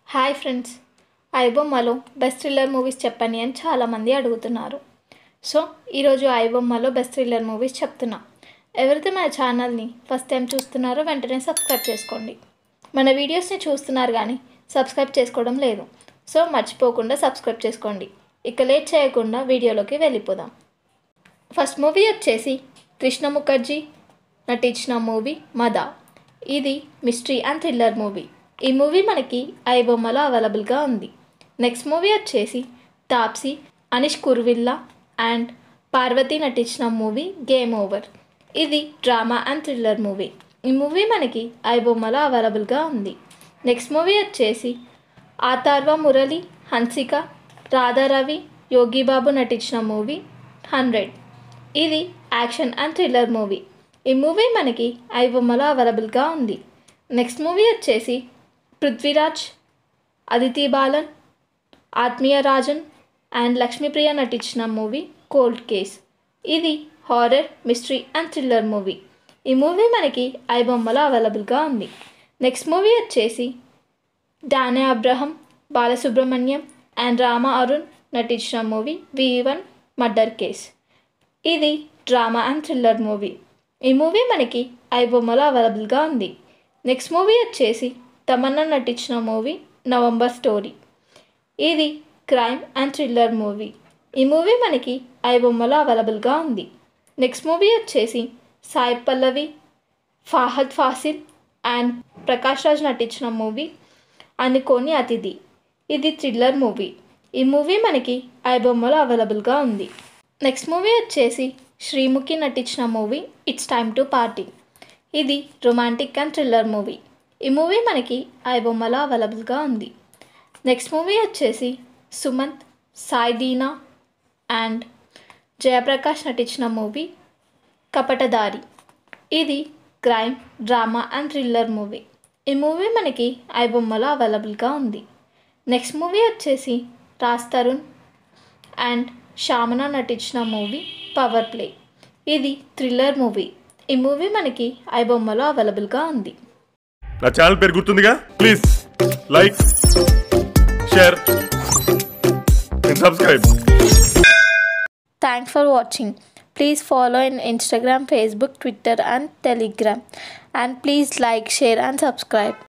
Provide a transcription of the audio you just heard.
Hi friends ఐబొమ్మలో best thriller movies చెప్పండి అని చాలామంది అడుగుతున్నారు సో ఈరోజు ఐబొమ్మలో బెస్ట్ థ్రిల్లర్ మూవీస్ చెప్తున్నా ఎవరైతే మన ఛానల్ని ఫస్ట్ టైం చూస్తున్నారో వెంటనే సబ్స్క్రైబ్ చేసుకోండి మన వీడియోస్ని చూస్తున్నారు కానీ సబ్స్క్రైబ్ చేసుకోవడం లేదు సో మర్చిపోకుండా సబ్స్క్రైబ్ చేసుకోండి ఇక లేట్ చేయకుండా వీడియోలోకి వెళ్ళిపోదాం ఫస్ట్ మూవీ వచ్చేసి కృష్ణ ముఖర్జీ నటించిన మూవీ మద ఇది మిస్టరీ అండ్ థ్రిల్లర్ మూవీ ఈ మూవీ మనకి ఐబొమ్మలో అవైలబుల్గా ఉంది నెక్స్ట్ మూవీ వచ్చేసి తాప్సీ అనిష్ కుర్విల్లా అండ్ పార్వతి నటించిన మూవీ గేమ్ ఓవర్ ఇది డ్రామా అండ్ థ్రిల్లర్ మూవీ ఈ మూవీ మనకి ఐబొమ్మలో అవైలబుల్గా ఉంది నెక్స్ట్ మూవీ వచ్చేసి ఆతార్వ మురళి హన్సిక రాధారవి యోగిబాబు నటించిన మూవీ హండ్రెడ్ ఇది యాక్షన్ అండ్ థ్రిల్లర్ మూవీ ఈ మూవీ మనకి ఐబొమ్మలో అవైలబుల్గా ఉంది నెక్స్ట్ మూవీ వచ్చేసి పృథ్వీరాజ్ అదితి బాలన్ ఆత్మీయ రాజన్ అండ్ లక్ష్మీప్రియ నటించిన మూవీ కోల్డ్ కేస్ ఇది horror mystery and thriller movie ఈ మూవీ మనకి ఐబొమ్మలో అవైలబుల్గా ఉంది నెక్స్ట్ మూవీ వచ్చేసి డానే అబ్రహం బాలసుబ్రహ్మణ్యం అండ్ రామ అరుణ్ నటించిన movie V one murder case ఇది డ్రామా అండ్ థ్రిల్లర్ మూవీ ఈ మూవీ మనకి ఐబొమ్మలో అవైలబుల్గా ఉంది నెక్స్ట్ మూవీ వచ్చేసి తమన్నా నటించిన మూవీ నవంబర్ స్టోరీ ఇది క్రైమ్ అండ్ థ్రిల్లర్ మూవీ ఈ మూవీ మనకి ఐబొమ్మలో అవైలబుల్గా ఉంది నెక్స్ట్ మూవీ వచ్చేసి సాయి పల్లవి ఫాహద్ ఫాసిల్ అండ్ ప్రకాష్ రాజ్ నటించిన మూవీ అనుకోని అతిథి ఇది థ్రిల్లర్ మూవీ ఈ మూవీ మనకి ఐబొమ్మలో అవైలబుల్గా ఉంది నెక్స్ట్ మూవీ వచ్చేసి శ్రీముఖి నటించిన movie it's time to party ఇది రొమాంటిక్ అండ్ థ్రిల్లర్ మూవీ ఈ మూవీ మనకి ఐబొమ్మలో అవైలబుల్గా ఉంది నెక్స్ట్ మూవీ వచ్చేసి సుమంత్ సాయి దీనా అండ్ జయప్రకాష్ నటించిన మూవీ కపటదారి ఇది crime drama and thriller movie ఈ మూవీ మనకి ఐబొమ్మలో అవైలబుల్గా ఉంది నెక్స్ట్ మూవీ వచ్చేసి రాజ్ తరుణ్ అండ్ శామన నటించిన మూవీ పవర్ ప్లే ఇది థ్రిల్లర్ మూవీ ఈ మూవీ మనకి ఐబొమ్మలో అవైలబుల్గా ఉంది నా ఛానల్ పేరు గుర్తుందిగా please like share and subscribe Thanks for watching. Please follow in Instagram, Facebook, Twitter, and Telegram. And please like, share, and subscribe.